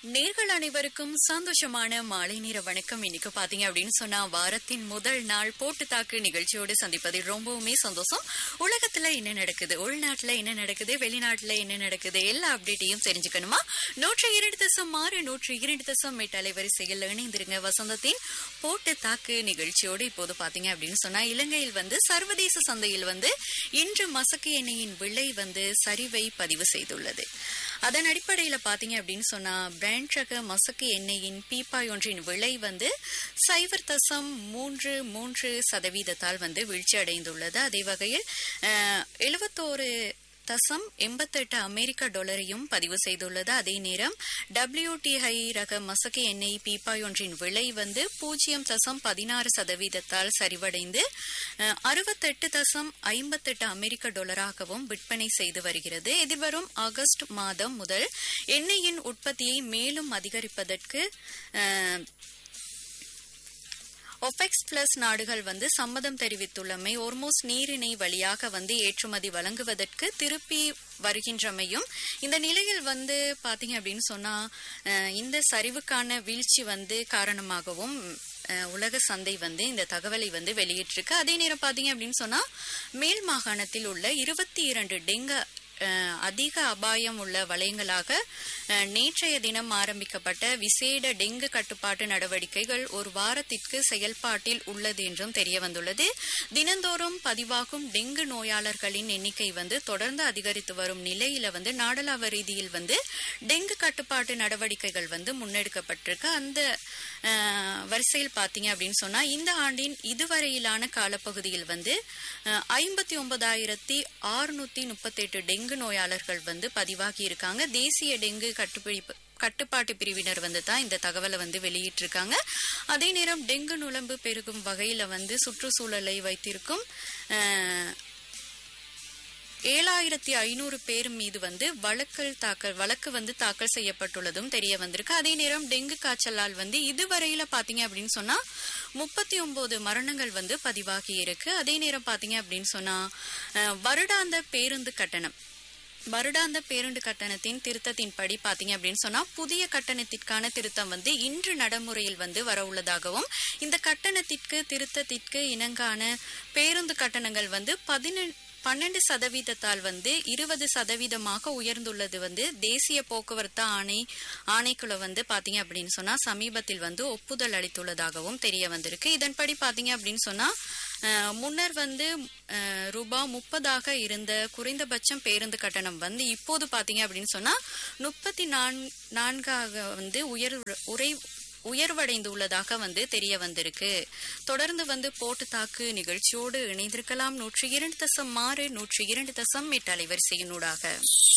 நேர்கள் அனைவருக்கும் சந்தோஷமான மாலை நேர வணக்கம் இன்னைக்கு பாத்தீங்க அப்படின்னு சொன்னா வாரத்தின் முதல் நாள் போட்டு தாக்கு நிகழ்ச்சியோடு சந்திப்பதில் ரொம்பவுமே சந்தோஷம் உலகத்துல என்ன நடக்குது உள்நாட்டுல என்ன நடக்குது வெளிநாட்டுல என்ன நடக்குது எல்லா அப்டேட்டையும் தெரிஞ்சுக்கணுமா நூற்றி இரண்டு தசம் ஆறு நூற்றி இரண்டு தசம் எட்டு அலைவரிசையில் இணைந்திருங்க வசந்தத்தின் போட்டு தாக்கு நிகழ்ச்சியோடு இப்போது பாத்தீங்க அப்படின்னு சொன்னா இலங்கையில் வந்து சர்வதேச சந்தையில் வந்து இன்று மசக்கு எண்ணெயின் விலை வந்து சரிவை பதிவு செய்துள்ளது அதன் அடிப்படையில பாத்தீங்க அப்படின்னு சொன்னா பிராண்ட் ரக மசக்கு எண்ணெயின் பீப்பாய் ஒன்றின் விலை வந்து சைபர் தசம் மூன்று மூன்று சதவீதத்தால் வந்து வீழ்ச்சி அடைந்துள்ளது அதே வகையில் எழுபத்தோரு தசம் எண்பத்தெட்டு அமெரிக்க டாலரையும் பதிவு செய்துள்ளது அதே நேரம் டபிள்யூடிஐ ரக மசக்கு எண்ணெய் பீப்பாய் ஒன்றின் விலை வந்து பூஜ்ஜியம் தசம் பதினாறு சதவீதத்தால் சரிவடைந்து அறுபத்தெட்டு தசம் ஐம்பத்தெட்டு அமெரிக்க டாலராகவும் விற்பனை செய்து வருகிறது எதிர்வரும் ஆகஸ்ட் மாதம் முதல் எண்ணெயின் உற்பத்தியை மேலும் அதிகரிப்பதற்கு ஒபெக்ஸ் பிளஸ் நாடுகள் வந்து சம்மதம் தெரிவித்துள்ளமை ஒர்மோஸ் நீரிணை வழியாக வந்து ஏற்றுமதி வழங்குவதற்கு திருப்பி வருகின்றமையும் இந்த நிலையில் வந்து பாத்தீங்க அப்படின்னு சொன்னா இந்த சரிவுக்கான வீழ்ச்சி வந்து காரணமாகவும் உலக சந்தை வந்து இந்த தகவலை வந்து வெளியிட்டிருக்கு அதே நேரம் பாத்தீங்க அப்படின்னு சொன்னா மேல் மாகாணத்தில் உள்ள இருபத்தி இரண்டு டெங்க அதிக அபாயம் உள்ள வலயங்களாக நேற்றைய தினம் ஆரம்பிக்கப்பட்ட விசேட டெங்கு கட்டுப்பாட்டு நடவடிக்கைகள் ஒரு வாரத்திற்கு செயல்பாட்டில் உள்ளது என்றும் தெரிய வந்துள்ளது தினந்தோறும் பதிவாகும் டெங்கு நோயாளர்களின் எண்ணிக்கை வந்து தொடர்ந்து அதிகரித்து வரும் நிலையில வந்து நாடளாவ ரீதியில் வந்து டெங்கு கட்டுப்பாட்டு நடவடிக்கைகள் வந்து முன்னெடுக்கப்பட்டிருக்கு அந்த வரிசையில் பாத்தீங்க அப்படின்னு சொன்னா இந்த ஆண்டின் இதுவரையிலான காலப்பகுதியில் வந்து ஐம்பத்தி ஒன்பதாயிரத்தி அறுநூத்தி முப்பத்தி எட்டு டெங்கு நோயாளர்கள் வந்து பதிவாகி இருக்காங்க தேசிய டெங்கு கட்டுப்பிடிப்பு கட்டுப்பாட்டு பிரிவினர் வந்து தான் இந்த தகவலை வந்து வெளியிட்டிருக்காங்க அதே நேரம் டெங்கு நுழம்பு பெருகும் வகையில வந்து சுற்றுச்சூழலை வைத்திருக்கும் ஏழாயிரத்தி ஐநூறு பேர் மீது வந்து வழக்கல் தாக்கல் வழக்கு வந்து தாக்கல் செய்யப்பட்டுள்ளதும் தெரிய வந்திருக்கு அதே நேரம் டெங்கு காய்ச்சலால் வந்து இதுவரையில பாத்தீங்க அப்படின்னு சொன்னா முப்பத்தி ஒன்பது மரணங்கள் வந்து பதிவாகி இருக்கு அதே நேரம் பாத்தீங்க அப்படின்னு சொன்னா வருடாந்த பேருந்து கட்டணம் வருடாந்த பேருந்து கட்டணத்தின் திருத்தத்தின்படி பாத்தீங்க அப்படின்னு சொன்னா புதிய கட்டணத்திற்கான திருத்தம் வந்து இன்று நடைமுறையில் வந்து வர உள்ளதாகவும் இந்த கட்டணத்திற்கு திருத்தத்திற்கு இணங்கான பேருந்து கட்டணங்கள் வந்து பதினெண்டு பன்னெண்டு சதவீதத்தால் வந்து இருபது சதவீதமாக உயர்ந்துள்ளது வந்து தேசிய போக்குவரத்து ஆணை ஆணைக்குழு வந்து பாத்தீங்க அப்படின்னு சொன்னா சமீபத்தில் வந்து ஒப்புதல் அளித்துள்ளதாகவும் தெரிய வந்திருக்கு இதன்படி பாத்தீங்க அப்படின்னு சொன்னா முன்னர் வந்து ரூபா முப்பதாக இருந்த குறைந்தபட்சம் பேருந்து கட்டணம் வந்து இப்போது பாத்தீங்க அப்படின்னு சொன்னா முப்பத்தி நான்காக வந்து உயர் உரை உயர்வடைந்துள்ளதாக வந்து தெரிய வந்திருக்கு தொடர்ந்து வந்து போட்டு தாக்கு நிகழ்ச்சியோடு இணைந்திருக்கலாம் நூற்றி இரண்டு தசம் ஆறு நூற்றி இரண்டு தசம் எட்டு அலைவரிசையினூடாக